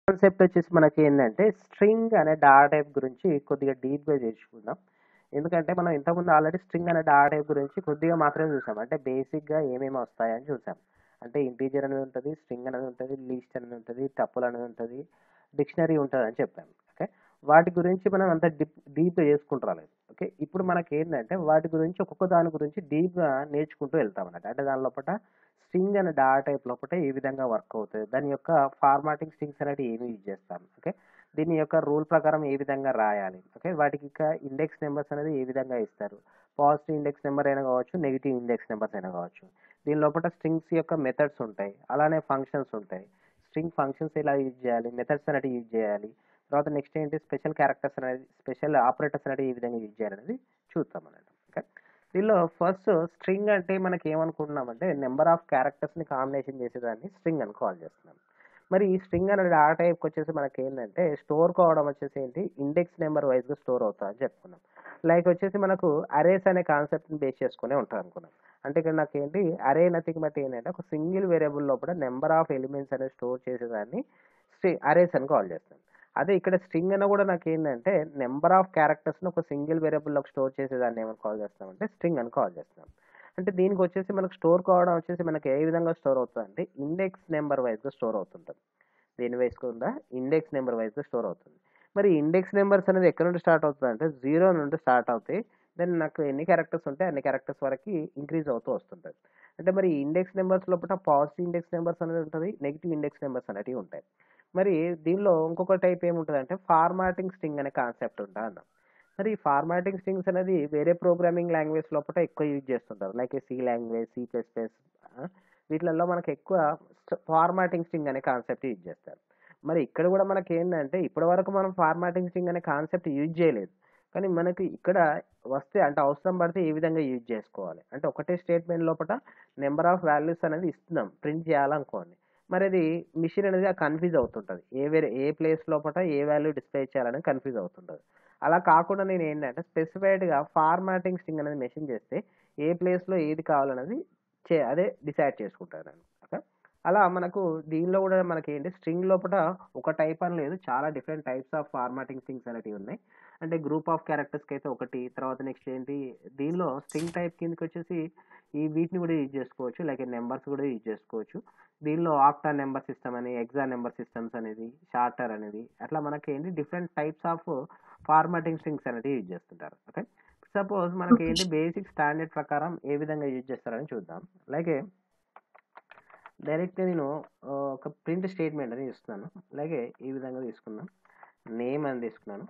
Concept వచ్చేసి మనకి ఏంటంటే స్ట్రింగ్ అనే డా టైప్ గురించి కొద్దిగా డీప్గా చేసుకుందాం ఎందుకంటే మనం ఇంతకుముందు ఆల్రెడీ స్ట్రింగ్ అనే డా టైప్ గురించి కొద్దిగా మాత్రమే చూసాం అంటే బేసిక్గా ఏమేమి వస్తాయని చూసాం అంటే ఇంటీజర్ అనేది ఉంటుంది స్ట్రింగ్ అనేది ఉంటుంది లీస్ట్ అనేది ఉంటుంది టప్పుల్ అనేది ఉంటుంది డిక్షనరీ ఉంటుంది అని చెప్పాను ఓకే వాటి గురించి మనం అంత డీప్ డీప్గా చేసుకుంటూ రాలేదు ఓకే ఇప్పుడు మనకి ఏంటంటే వాటి గురించి ఒక్కొక్క దాని గురించి డీప్గా నేర్చుకుంటూ వెళ్తాం అన్నట్టు అంటే దాని లోపల స్ట్రింగ్ అనే డా టైప్ లోపల ఏ విధంగా వర్క్ అవుతుంది దాని యొక్క ఫార్మాటింగ్ స్ట్రింగ్స్ అనేవి ఏమి యూజ్ చేస్తాం ఓకే దీని యొక్క రూల్ ప్రకారం ఏ విధంగా రాయాలి ఓకే వాటికి ఇంకా ఇండెక్స్ నెంబర్స్ అనేది ఏ విధంగా ఇస్తారు పాజిటివ్ ఇండెక్స్ నెంబర్ అయినా కావచ్చు నెగిటివ్ ఇండెక్స్ నెంబర్స్ అయినా కావచ్చు దీని లోపల స్ట్రింగ్స్ యొక్క మెథడ్స్ ఉంటాయి అలానే ఫంక్షన్స్ ఉంటాయి స్ట్రింగ్ ఫంక్షన్స్ ఎలా యూజ్ చేయాలి మెథడ్స్ అనేవి యూజ్ చేయాలి తర్వాత నెక్స్ట్ ఏంటి స్పెషల్ క్యారెక్టర్స్ అనేది స్పెషల్ ఆపరేటర్స్ అనేవి ఏ విధంగా యూజ్ చేయాలనేది చూద్దాం అన్నట్టు ఓకే దీనిలో ఫస్ట్ స్ట్రింగ్ అంటే మనకి ఏమనుకుంటున్నామంటే నెంబర్ ఆఫ్ క్యారెక్టర్స్ని కాంబినేషన్ చేసేదాన్ని స్ట్రింగ్ అని కాల్ చేస్తున్నాం మరి ఈ స్ట్రింగ్ అనేది ఆ టైప్కి వచ్చేసి మనకి ఏంటంటే స్టోర్ కావడం వచ్చేసి ఏంటి ఇండెక్స్ నెంబర్ వైజ్గా స్టోర్ అవుతా అని చెప్పుకున్నాం లైక్ వచ్చేసి మనకు అరేస్ అనే కాన్సెప్ట్ని బేస్ చేసుకునే ఉంటాం అనుకున్నాం అంటే ఇక్కడ నాకు ఏంటి అరే నథింగ్ బట్ ఏంటంటే ఒక సింగిల్ వేరియబుల్ లోపల నెంబర్ ఆఫ్ ఎలిమెంట్స్ అనేది స్టోర్ చేసేదాన్ని స్ట్రింగ్ అరేస్ అని కాల్ చేస్తాం అదే ఇక్కడ స్ట్రింగ్ అన్న కూడా నాకు ఏంటంటే నెంబర్ ఆఫ్ క్యారెక్టర్స్ని ఒక సింగిల్ వేరియబుల్లోకి స్టోర్ చేసేదాన్ని ఏమని కాల్ చేస్తామంటే స్ట్రింగ్ అని కాల్ చేస్తాం అంటే దీనికి వచ్చేసి మనకు స్టోర్ కావడం వచ్చేసి మనకి ఏ విధంగా స్టోర్ అవుతుంది అంటే ఇండెక్స్ నెంబర్ వైజ్గా స్టోర్ అవుతుంటుంది దేని వైజ్గా ఇండెక్స్ నెంబర్ వైజ్గా స్టోర్ అవుతుంది మరి ఇండెక్స్ నెంబర్స్ అనేది ఎక్కడ నుండి స్టార్ట్ అవుతుంది అంటే జీరో నుండి స్టార్ట్ అవుతాయి దెన్ నాకు ఎన్ని క్యారెక్టర్స్ ఉంటాయి అన్ని క్యారెక్టర్స్ వరకు ఇంక్రీజ్ అవుతూ వస్తుంటుంది అంటే మరి ఇండెక్స్ నెంబర్స్ లోపల పాజిటివ్ ఇండెక్స్ నెంబర్స్ అనేది ఉంటుంది నెగిటివ్ ఇండెక్స్ నెంబర్స్ అనేవి ఉంటాయి మరి దీనిలో ఇంకొక టైప్ ఏముంటుంది అంటే ఫార్మాటింగ్ స్ట్రింగ్ అనే కాన్సెప్ట్ ఉంటుంది అన్న మరి ఈ ఫార్మాటింగ్ స్ట్రింగ్స్ అనేది వేరే ప్రోగ్రామింగ్ లాంగ్వేజ్ లోపల ఎక్కువ యూజ్ చేస్తుంటారు like C language C plus plus వీటిలలో మనకు ఎక్కువ ఫార్మాటింగ్ స్ట్రింగ్ అనే కాన్సెప్ట్ యూజ్ చేస్తారు మరి ఇక్కడ కూడా మనకి ఏంటంటే ఇప్పటి వరకు మనం ఫార్మాటింగ్ స్ట్రింగ్ అనే కాన్సెప్ట్ యూజ్ చేయలేదు కానీ మనకి ఇక్కడ వస్తే అంటే అవసరం పడితే ఏ విధంగా యూజ్ చేసుకోవాలి అంటే ఒకటే స్టేట్మెంట్ లోపల నెంబర్ ఆఫ్ వాల్యూస్ అనేది ఇస్తున్నాం ప్రింట్ చేయాలనుకోండి మరి అది మిషన్ అనేది కన్ఫ్యూజ్ అవుతుంటుంది ఏ వేరే ఏ ప్లేస్ లోపల ఏ వాల్యూ డిస్ప్లే చేయాలని కన్ఫ్యూజ్ అవుతుంటుంది అలా కాకుండా నేను ఏంటంటే స్పెసిఫైడ్గా ఫార్మాటింగ్ స్ట్రింగ్ అనేది మెన్షన్ చేస్తే ఏ ప్లేస్లో ఏది కావాలనేది చే అదే డిసైడ్ చేసుకుంటాను నేను ఓకే అలా మనకు దీనిలో కూడా మనకి ఏంటి స్ట్రింగ్ లోపల ఒక టైప్ అని లేదు చాలా different types of formatting strings అనేవి ఉన్నాయి అంటే గ్రూప్ ఆఫ్ క్యారెక్టర్స్కి అయితే ఒకటి తర్వాత నెక్స్ట్ ఏంటి దీనిలో స్ట్రింగ్ టైప్ కిందకి వచ్చేసి ఈ వీటిని కూడా యూజ్ చేసుకోవచ్చు లైక్ నెంబర్స్ కూడా యూజ్ చేసుకోవచ్చు దీనిలో ఆక్టా నెంబర్ సిస్టమ్ అని ఎగ్జా నెంబర్ సిస్టమ్స్ అనేది షార్టర్ అనేది అట్లా మనకి ఏంటి different types of formatting strings అనేది యూజ్ చేస్తుంటారు ఓకే సపోజ్ మనకి ఏంటి బేసిక్ స్టాండర్డ్ ప్రకారం ఏ విధంగా యూజ్ చేస్తారని చూద్దాం అలాగే డైరెక్ట్గా నేను ఒక ప్రింట్ స్టేట్మెంట్ అని ఇస్తున్నాను అలాగే ఈ విధంగా తీసుకున్నాం నేమ్ అని తీసుకున్నాను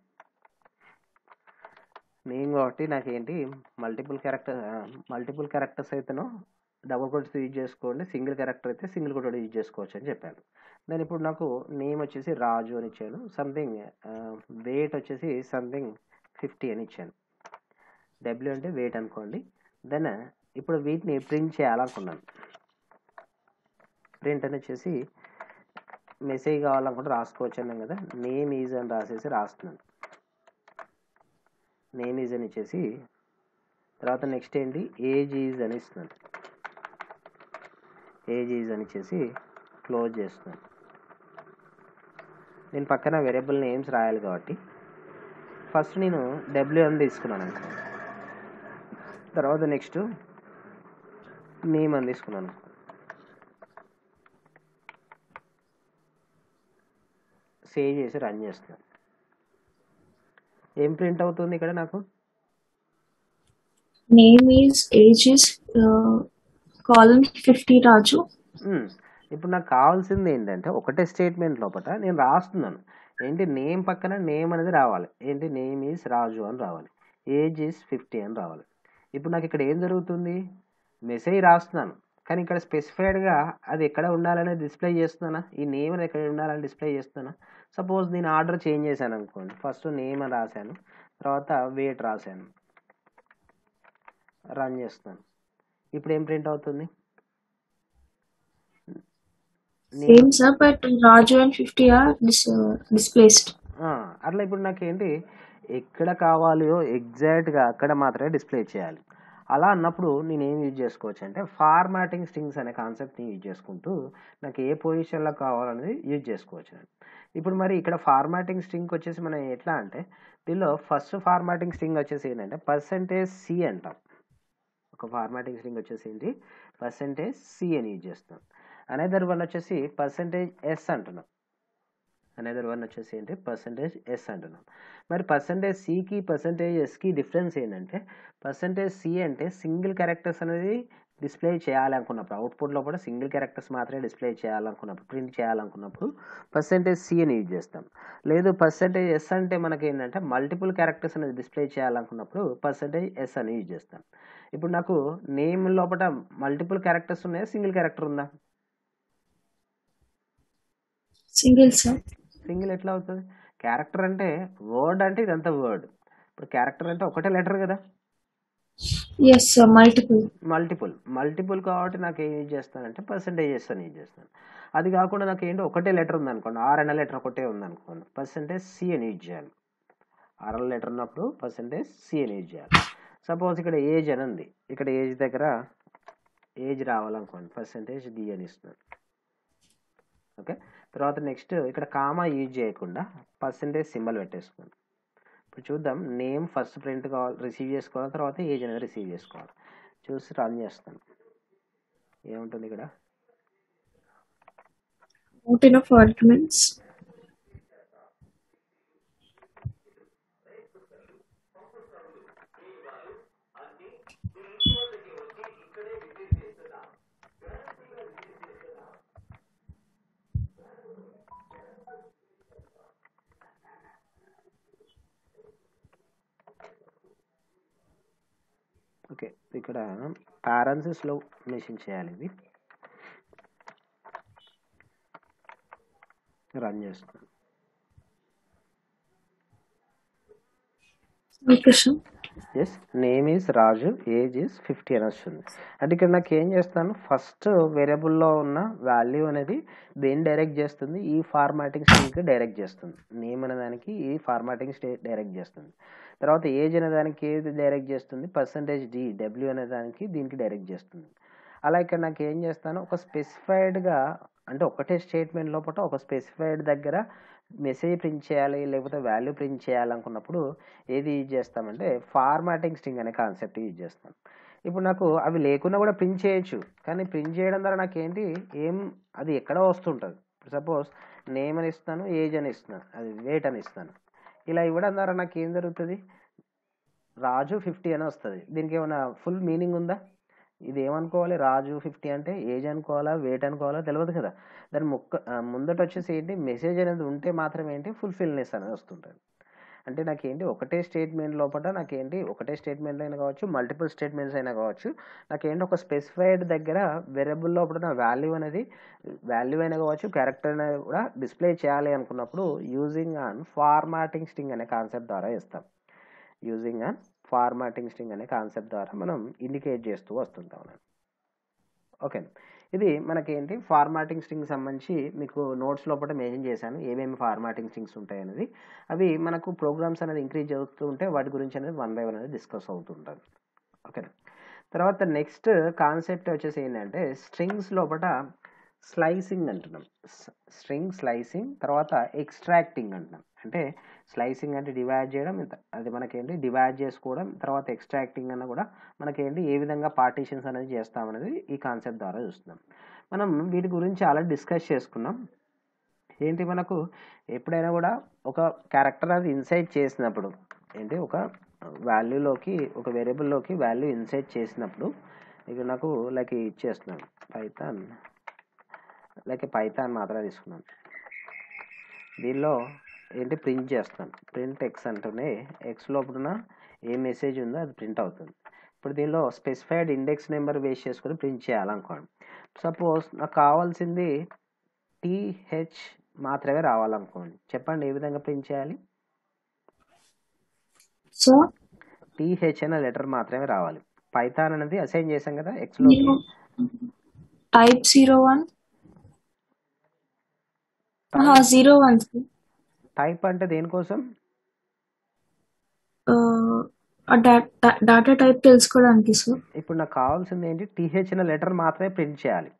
నేమ్ కాబట్టి నాకు ఏంటి మల్టిపుల్ క్యారెక్టర్ మల్టిపుల్ క్యారెక్టర్స్ అయితేనో డబుల్ కోట్స్ యూజ్ చేసుకోండి సింగిల్ క్యారెక్టర్ అయితే సింగిల్ కోట్ యూజ్ చేసుకోవచ్చు అని చెప్పాను దాని ఇప్పుడు నాకు నేమ్ వచ్చేసి రాజు అని ఇచ్చాను సంథింగ్ వెయిట్ వచ్చేసి సంథింగ్ ఫిఫ్టీ అని ఇచ్చాను డబ్ల్యూ అంటే వెయిట్ అనుకోండి దెన్ ఇప్పుడు వీటిని ప్రింట్ చేయాలనుకున్నాను ప్రింట్ అని వచ్చేసి మెసేజ్ కావాలనుకుంటే రాసుకోవచ్చు అన్నాం కదా నేమ్ ఈజ్ అని రాసేసి రాస్తున్నాను నేమ్ ఈజ్ అని ఇచ్చేసి తర్వాత నెక్స్ట్ ఏంటి ఏజ్ ఈజ్ అని ఇస్తున్నాను ఏజ్ ఈజ్ అని ఇచ్చేసి క్లోజ్ చేస్తున్నాను నేను పక్కన వేరియబుల్ నేమ్స్ రాయాలి కాబట్టి ఫస్ట్ నేను డబ్ల్యూ అని తీసుకున్నాను అనుకో తర్వాత నెక్స్ట్ నేమ్ అని తీసుకున్నాను సేవ్ చేసి రన్ చేస్తున్నాను ఏం ప్రింట్ అవుతుంది ఇక్కడ నాకు name is age is uh, column 50 raju మ్మ్. ఇప్పుడు నాకు కావాల్సింది ఏంటంటే ఒకటే స్టేట్మెంట్ లోపల నేను రాస్తున్నాను ఏంటి నేమ్ పక్కన నేమ్ అనేది రావాలి ఏంటి నేమ్ ఈజ్ రాజు అని రావాలి ఏజ్ ఈజ్ ఫిఫ్టీ అని రావాలి ఇప్పుడు నాకు ఇక్కడ ఏం జరుగుతుంది మెసేజ్ రాస్తున్నాను కానీ ఇక్కడ స్పెసిఫైడ్గా అది ఎక్కడ ఉండాలని డిస్ప్లే చేస్తున్నానా ఈ నేమ్ అనేది ఎక్కడ ఉండాలని డిస్ప్లే చేస్తున్నానా సపోజ్ నేను ఆర్డర్ చేంజ్ చేశాను అనుకోండి ఫస్ట్ నేమ్ అని రాశాను తర్వాత వెయిట్ రాశాను రన్ చేస్తున్నాను ఇప్పుడు ఏం ప్రింట్ అవుతుంది name same sir but raju and 50 are dis- uh, displaced ఆ, అట్లా ఇప్పుడు నాకు ఏంటి ఎక్కడ కావాలో ఎగ్జాక్ట్గా అక్కడ మాత్రమే డిస్ప్లే చేయాలి అలా అన్నప్పుడు నేను ఏం యూజ్ చేసుకోవచ్చు అంటే ఫార్మాటింగ్ స్ట్రింగ్స్ అనే కాన్సెప్ట్ని యూజ్ చేసుకుంటూ నాకు ఏ పొజిషన్లో కావాలనేది యూజ్ చేసుకోవచ్చు నేను ఇప్పుడు మరి ఇక్కడ ఫార్మాటింగ్ స్ట్రింగ్ వచ్చేసి మనం ఎట్లా అంటే దీనిలో ఫస్ట్ ఫార్మాటింగ్ స్ట్రింగ్ వచ్చేసి ఏంటంటే పర్సంటేజ్ సి అంటాం ఒక ఫార్మాటింగ్ స్ట్రింగ్ వచ్చేసి ఏంటి పర్సంటేజ్ సి అని యూజ్ చేస్తాం అనేదర్ వన్ వచ్చేసి పర్సంటేజ్ ఎస్ అంటున్నాం అనేదర్ వన్ వచ్చేసి ఏంటి పర్సంటేజ్ ఎస్ అంటున్నాం మరి పర్సంటేజ్ సికి పర్సంటేజ్ ఎస్కి డిఫరెన్స్ ఏంటంటే పర్సంటేజ్ సి అంటే సింగిల్ క్యారెక్టర్స్ అనేది డిస్ప్లే చేయాలనుకున్నప్పుడు అవుట్పుట్లో కూడా సింగిల్ క్యారెక్టర్స్ మాత్రమే డిస్ప్లే చేయాలనుకున్నప్పుడు ప్రింట్ చేయాలనుకున్నప్పుడు పర్సంటేజ్ సి అని యూజ్ చేస్తాం లేదు పర్సంటేజ్ ఎస్ అంటే మనకి ఏంటంటే మల్టిపుల్ క్యారెక్టర్స్ అనేది డిస్ప్లే చేయాలనుకున్నప్పుడు పర్సంటేజ్ ఎస్ అని యూజ్ చేస్తాం ఇప్పుడు నాకు నేమ్ లోపల మల్టిపుల్ క్యారెక్టర్స్ ఉన్నాయా సింగిల్ క్యారెక్టర్ ఉందా సింగిల్ సార్ సింగిల్ ఎట్లా అవుతుంది క్యారెక్టర్ అంటే వర్డ్ అంటే ఇదంతా వర్డ్ ఇప్పుడు క్యారెక్టర్ అంటే ఒకటే లెటర్ కదా yes sir multiple multiple multiple కాబట్టి నాకు ఏం యూజ్ చేస్తానంటే పర్సంటేజెస్ అని యూజ్ చేస్తాను అది కాకుండా నాకు ఏంటి ఒకటే లెటర్ ఉందనుకోండి ఆర్ అన్న లెటర్ ఒకటే ఉందనుకోండి పర్సంటేజ్ సి అని యూజ్ చేయాలి ఆర్ అన్న లెటర్ ఉన్నప్పుడు పర్సంటేజ్ సి అని యూజ్ చేయాలి సపోజ్ ఇక్కడ ఏజ్ అని ఉంది ఇక్కడ ఏజ్ దగ్గర ఏజ్ రావాలనుకోండి పర్సంటేజ్ డి అని ఇస్తున్నాను ఓకే తర్వాత నెక్స్ట్ ఇక్కడ కామా యూజ్ చేయకుండా పర్సంటేజ్ సింబల్ పెట్టేసుకోండి ఇప్పుడు చూద్దాం నేమ్ ఫస్ట్ ప్రింట్ కావాలి రిసీవ్ చేసుకోవాలి తర్వాత ఏజ్ అనేది రిసీవ్ చేసుకోవాలి చూసి రన్ చేస్తాను ఏముంటుంది ఇక్కడ నాట్ ఇనఫ్ ఆర్గ్యుమెంట్స్ ఓకే ఇక్కడ పారెన్సెస్లో మెన్షన్ చేయాలి ఇది రన్ చేస్తాను Krishna yes name is Raju age is fifty అని వస్తుంది అంటే ఇక్కడ నాకు ఏం చేస్తాను ఫస్ట్ వేరియబుల్లో ఉన్న వాల్యూ అనేది దేన్ని డైరెక్ట్ చేస్తుంది ఈ ఫార్మాటింగ్ స్టేట్కి డైరెక్ట్ చేస్తుంది నేమ్ అనే దానికి ఈ ఫార్మాటింగ్ స్టేట్ డైరెక్ట్ చేస్తుంది తర్వాత ఏజ్ అనే దానికి ఏది డైరెక్ట్ చేస్తుంది పర్సంటేజ్ డి డబ్ల్యూ అనే దానికి దీనికి డైరెక్ట్ చేస్తుంది అలా ఇక్కడ నాకు ఏం చేస్తాను ఒక స్పెసిఫైడ్గా అంటే ఒకటే స్టేట్మెంట్ లోపల ఒక స్పెసిఫైడ్ దగ్గర మెసేజ్ ప్రింట్ చేయాలి లేకపోతే వాల్యూ ప్రింట్ చేయాలనుకున్నప్పుడు ఏది యూజ్ చేస్తామంటే ఫార్మాటింగ్ స్ట్రింగ్ అనే కాన్సెప్ట్ యూజ్ చేస్తాం ఇప్పుడు నాకు అవి లేకున్నా కూడా ప్రింట్ చేయొచ్చు కానీ ప్రింట్ చేయడం ద్వారా నాకు ఏంటి ఏం అది ఎక్కడో వస్తుంటుంది సపోజ్ నేమ్ అని ఇస్తాను ఏజ్ అని ఇస్తున్నాను అది వెయిట్ అని ఇస్తాను ఇలా ఇవ్వడం ద్వారా నాకు ఏం జరుగుతుంది రాజు ఫిఫ్టీ అని వస్తుంది దీనికి ఏమైనా ఫుల్ మీనింగ్ ఉందా ఇది ఏమనుకోవాలి రాజు ఫిఫ్టీ అంటే ఏజ్ అనుకోవాలా వెయిట్ అనుకోవాలా తెలియదు కదా దాని ముక్క ఆ, ముందట వచ్చేసి ఏంటి మెసేజ్ అనేది ఉంటే మాత్రమే ఏంటి ఫుల్ఫిల్నెస్ అనేది వస్తుంటుంది అంటే నాకేంటి ఒకటే స్టేట్మెంట్ లోపల నాకేంటి ఒకటే స్టేట్మెంట్ అయినా కావచ్చు మల్టిపుల్ స్టేట్మెంట్స్ అయినా కావచ్చు నాకేంటి ఒక స్పెసిఫైడ్ దగ్గర వేరియబుల్ లోపల నా వాల్యూ అనేది వాల్యూ అయినా కావచ్చు క్యారెక్టర్ అయినా కూడా డిస్ప్లే చేయాలి అనుకున్నప్పుడు యూజింగ్ ఆన్ ఫార్మాటింగ్ స్ట్రింగ్ అనే కాన్సెప్ట్ ద్వారా ఇస్తాం యూజింగ్ ఆన్ ఫార్మాటింగ్ స్ట్రింగ్ అనే కాన్సెప్ట్ ద్వారా మనం ఇండికేట్ చేస్తూ వస్తుంటాం ఓకే ఇది మనకేంటి ఫార్మాటింగ్ స్ట్రింగ్ సంబంధించి మీకు నోట్స్ లోపల మెన్షన్ చేశాను ఏమేమి ఫార్మాటింగ్ స్ట్రింగ్స్ ఉంటాయి అనేది అవి మనకు ప్రోగ్రామ్స్ అనేది ఇంక్రీజ్ అవుతూ ఉంటే వాటి గురించి అనేది వన్ బై వన్ అనేది డిస్కస్ అవుతుంటుంది ఓకే తర్వాత నెక్స్ట్ కాన్సెప్ట్ వచ్చేసి ఏంటంటే స్ట్రింగ్స్ లోపల స్లైసింగ్ అంటున్నాం స్ట్రింగ్ స్లైసింగ్ తర్వాత ఎక్స్ట్రాక్టింగ్ అంటున్నాం అంటే స్లైసింగ్ అంటే డివైడ్ చేయడం ఇంత- అది మనకేంటి డివైడ్ చేసుకోవడం తర్వాత ఎక్స్ట్రాక్టింగ్ అన్న కూడా మనకేంటి ఏ విధంగా పార్టీషన్స్ అనేది చేస్తామనేది ఈ కాన్సెప్ట్ ద్వారా చూస్తున్నాం మనం వీటి గురించి ఆల్రెడీ డిస్కస్ చేసుకున్నాం ఏంటి మనకు ఎప్పుడైనా కూడా ఒక క్యారెక్టర్ అది ఇన్సైట్ చేసినప్పుడు ఏంటి ఒక వాల్యూలోకి ఒక వేరియబుల్లోకి వాల్యూ ఇన్సైట్ చేసినప్పుడు ఇక నాకు లైక్ ఇచ్చేస్తున్నాను పైథాన్ లైక్ పైథాన్ మాత్రమే తీసుకున్నాను దీనిలో ఏంటి ప్రింట్ చేస్తాను ప్రింట్ ఎక్స్ అంటూనే ఎక్స్ లోపల ఏ మెసేజ్ ఉందో అది ప్రింట్ అవుతుంది ఇప్పుడు దీనిలో స్పెసిఫైడ్ ఇండెక్స్ నెంబర్ వేస్ట్ చేసుకొని ప్రింట్ చేయాలనుకోండి సపోజ్ నాకు కావాల్సింది టీహెచ్ మాత్రమే రావాలనుకోండి చెప్పండి ఏ విధంగా ప్రింట్ చేయాలి సో టీహెచ్ అనే లెటర్ మాత్రమే రావాలి పైథాన్ అనేది అసైన్ చేశాం కదా ఎక్స్లోకి type zero one zero one type అంటే దేనికోసం ఆ డాటా టైప్ తెలుసుకోవడానికి సార్ ఇప్పుడు నాకు కావాల్సింది ఏంటి టీహెచ్ అనే లెటర్ మాత్రమే ప్రింట్ చేయాలి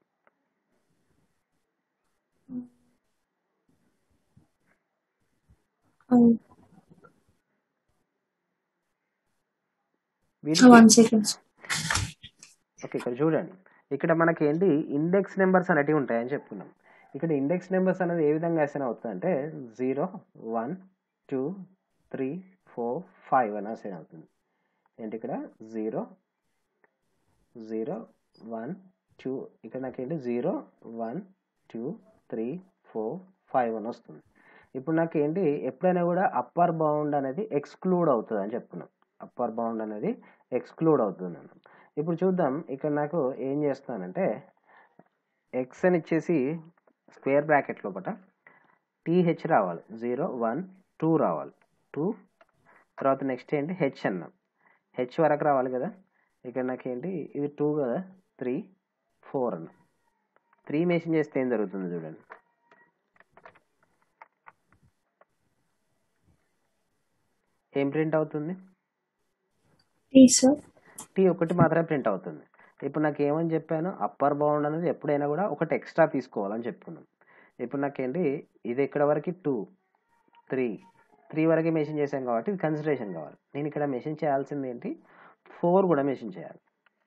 వీటికి వన్ సెకండ్ ఓకే ఇక్కడ చూడండి ఇక్కడ మనకి ఏంటి ఇండెక్స్ నెంబర్స్ అనేటివి ఉంటాయని చెప్పుకున్నాం ఇక్కడ ఇండెక్స్ నెంబర్స్ అనేది ఏ విధంగా అసైన్ అవుతుంది అంటే zero one two three four five అని అసైన్ అవుతుంది ఏంటి ఇక్కడ జీరో జీరో వన్ టూ ఇక్కడ నాకేంటి zero one two three four five అని వస్తుంది ఇప్పుడు నాకు ఏంటి ఎప్పుడైనా కూడా అప్పర్ బౌండ్ అనేది ఎక్స్క్లూడ్ అవుతుంది అని చెప్పుకున్నాం అప్పర్ బౌండ్ అనేది ఎక్స్క్లూడ్ అవుతుంది అన్నాం ఇప్పుడు చూద్దాం ఇక్కడ నాకు ఏం చేస్తానంటే ఎక్స్ అని ఇచ్చేసి స్క్వేర్ బ్రాకెట్ లోపల టీహెచ్ రావాలి జీరో వన్ టూ రావాలి టూ తర్వాత నెక్స్ట్ ఏంటి హెచ్ అన్నాం హెచ్ వరకు రావాలి కదా ఇక్కడ నాకేంటి ఇది టూ కదా త్రీ ఫోర్ అన్న త్రీ మెన్షన్ చేస్తే ఏం జరుగుతుంది చూడండి ఏం ప్రింట్ అవుతుంది టీ సార్ టీ ఒకటి మాత్రమే ప్రింట్ అవుతుంది ఇప్పుడు నాకు ఏమని చెప్పాను అప్పర్ బౌండ్ అనేది ఎప్పుడైనా కూడా ఒకటి ఎక్స్ట్రా తీసుకోవాలని చెప్పుకున్నాం ఇప్పుడు నాకేంటి ఇది ఇక్కడ వరకు టూ త్రీ త్రీ వరకే మెన్షన్ చేశాం కాబట్టి ఇది కన్సిడరేషన్ కావాలి నేను ఇక్కడ మెన్షన్ చేయాల్సింది ఏంటి ఫోర్ కూడా మెన్షన్ చేయాలి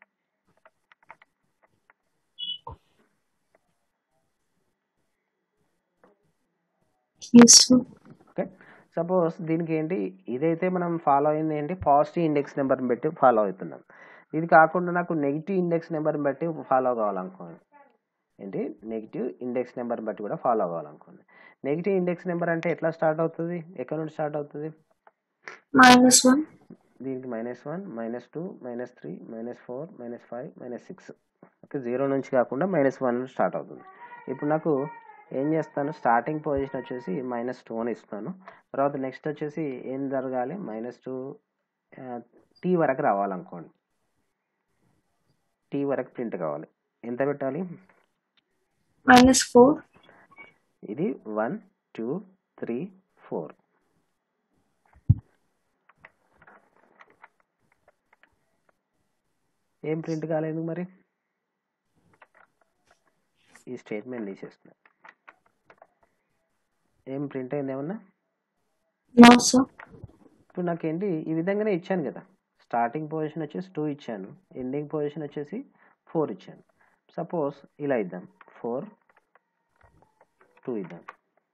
ఎస్ సార్ ఓకే సపోజ్ దీనికి ఏంటి ఇదైతే మనం ఫాలో అయింది ఏంటి పాజిటివ్ ఇండెక్స్ నెంబర్ని బట్టి ఫాలో అవుతున్నాం ఇది కాకుండా నాకు నెగిటివ్ ఇండెక్స్ నెంబర్ని బట్టి ఫాలో కావాలనుకోండి ఏంటి నెగిటివ్ ఇండెక్స్ నెంబర్ని బట్టి కూడా ఫాలో అవ్వాలనుకోండి నెగిటివ్ ఇండెక్స్ నెంబర్ అంటే ఎట్లా స్టార్ట్ అవుతుంది ఎక్కడ నుండి స్టార్ట్ అవుతుంది మైనస్ వన్ దీనికి minus one minus two minus three minus four minus five minus six okay zero నుంచి కాకుండా మైనస్ వన్ స్టార్ట్ అవుతుంది ఇప్పుడు నాకు ఏం చేస్తాను స్టార్టింగ్ పొజిషన్ వచ్చేసి మైనస్ టూ అని ఇస్తాను తర్వాత నెక్స్ట్ వచ్చేసి ఏం జరగాలి మైనస్ టూ టీ వరకు రావాలనుకోండి టీ వరకు ప్రింట్ కావాలి ఎంత పెట్టాలి మైనస్ ఫోర్ ఇది వన్ టూ త్రీ ఫోర్ ఏం ప్రింట్ కాలేదు మరి ఈ స్టేట్మెంట్ తీసేస్తున్నా ఏం ప్రింట్ అయింది ఏమన్నా నో సార్ ఇప్పుడు నాకేంటి ఈ విధంగానే ఇచ్చాను కదా స్టార్టింగ్ పొజిషన్ వచ్చేసి టూ ఇచ్చాను ఎండింగ్ పొజిషన్ వచ్చేసి ఫోర్ ఇచ్చాను సపోజ్ ఇలా ఇద్దాం ఫోర్ టూ ఇద్దాం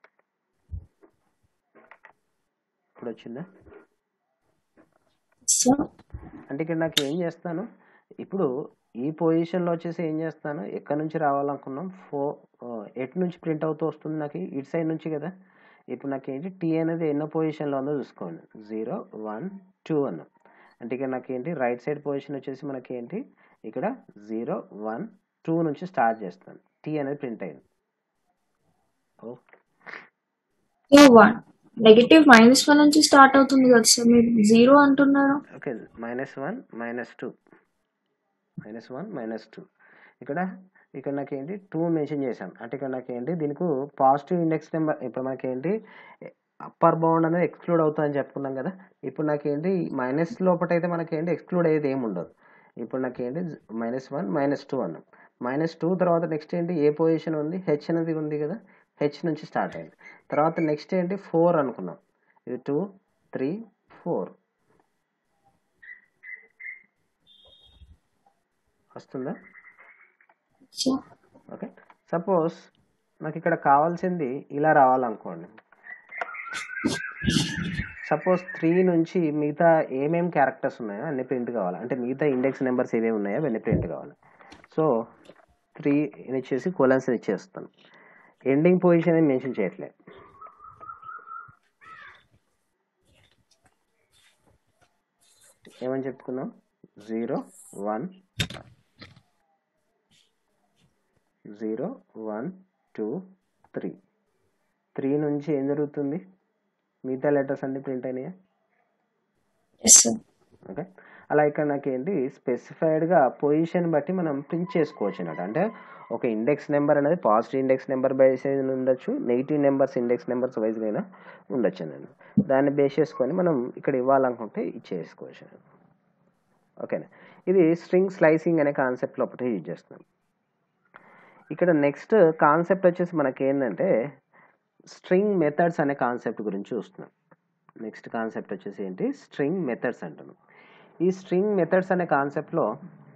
ఇప్పుడు వచ్చిందా సార్ అంటే ఇక్కడ నాకు ఏం చేస్తాను ఇప్పుడు ఈ పొజిషన్లో వచ్చేసి ఏం చేస్తాను ఎక్కడి నుంచి రావాలనుకున్నాం ఫో ఎటు నుంచి ప్రింట్ అవుతూ వస్తుంది నాకు ఇటు సైడ్ నుంచి కదా ఇప్పుడు నాకు ఏంటి టీ అనేది ఎన్నో పొజిషన్లో ఉందో చూసుకోండి జీరో వన్ టూ అన్న అంటే ఇక్కడ నాకు ఏంటి రైట్ సైడ్ పొజిషన్ వచ్చేసి మనకి ఏంటి ఇక్కడ జీరో వన్ టూ నుంచి స్టార్ట్ చేస్తాను టీ అనేది ప్రింట్ అయింది okay one negative minus one నుంచి స్టార్ట్ అవుతుంది కదా సార్ మీరు జీరో అంటున్నారు okay minus one minus two minus one minus two ఇక్కడ ఇక్కడ నాకు ఏంటి టూ మెన్షన్ చేశాం అంటే ఇక్కడ నాకు ఏంటి దీనికి పాజిటివ్ ఇండెక్స్ నెంబర్ ఇప్పుడు మనకి ఏంటి అప్పర్ బౌండ్ అనేది ఎక్స్క్లూడ్ అవుతుందని చెప్పుకున్నాం కదా ఇప్పుడు నాకేంటి మైనస్ లోపల అయితే మనకి ఏంటి ఎక్స్క్లూడ్ అయ్యేది ఏమి ఉండదు ఇప్పుడు నాకేంటి మైనస్ వన్ మైనస్ టూ అన్నాం మైనస్ టూ తర్వాత నెక్స్ట్ ఏంటి ఏ పొజిషన్ ఉంది హెచ్ అనేది ఉంది కదా హెచ్ నుంచి స్టార్ట్ అయింది తర్వాత నెక్స్ట్ ఏంటి ఫోర్ అనుకున్నాం ఇది టూ త్రీ ఫోర్ వస్తుందా సార్ ఓకే సపోజ్ నాకు ఇక్కడ కావాల్సింది ఇలా రావాలనుకోండి సపోజ్ త్రీ నుంచి మిగతా ఏమేమి క్యారెక్టర్స్ ఉన్నాయో అన్ని ప్రింట్ కావాలి అంటే మిగతా ఇండెక్స్ నెంబర్స్ ఏమేమి ఉన్నాయో అవన్నీ ప్రింట్ కావాలి సో త్రీ ఇచ్చేసి కొలన్స్ ఇచ్చేస్తాను ఎండింగ్ పొజిషన్ ఏం మెన్షన్ చేయట్లేదు ఏమని చెప్పుకున్నాం zero one zero one two three three నుంచి ఏం జరుగుతుంది మిగతా లెటర్స్ అన్ని ప్రింట్ అయినాయా ఎస్ సార్ ఓకే అలా ఇక్కడ నాకు ఏంటి స్పెసిఫైడ్గా పొజిషన్ బట్టి మనం ప్రింట్ చేసుకోవచ్చు అన్నట్టు అంటే ఒక ఇండెక్స్ నెంబర్ అనేది పాజిటివ్ ఇండెక్స్ నెంబర్ బేస్ అయిన ఉండొచ్చు నెగిటివ్ నెంబర్స్ ఇండెక్స్ నెంబర్స్ వైజ్గా అయినా ఉండొచ్చు అన్నట్టు దాన్ని బేస్ చేసుకొని మనం ఇక్కడ ఇవ్వాలనుకుంటే ఇచ్చేసుకోవచ్చు అన్నట్టు ఓకేనా ఇది స్ట్రింగ్ స్లైసింగ్ అనే కాన్సెప్ట్లో ఒకటి యూజ్ చేస్తున్నాం ఇక్కడ నెక్స్ట్ కాన్సెప్ట్ వచ్చేసి మనకి ఏంటంటే స్ట్రింగ్ మెథడ్స్ అనే కాన్సెప్ట్ గురించి చూస్తున్నాం నెక్స్ట్ కాన్సెప్ట్ వచ్చేసి ఏంటి స్ట్రింగ్ మెథడ్స్ అంటున్నాం ఈ స్ట్రింగ్ మెథడ్స్ అనే కాన్సెప్ట్లో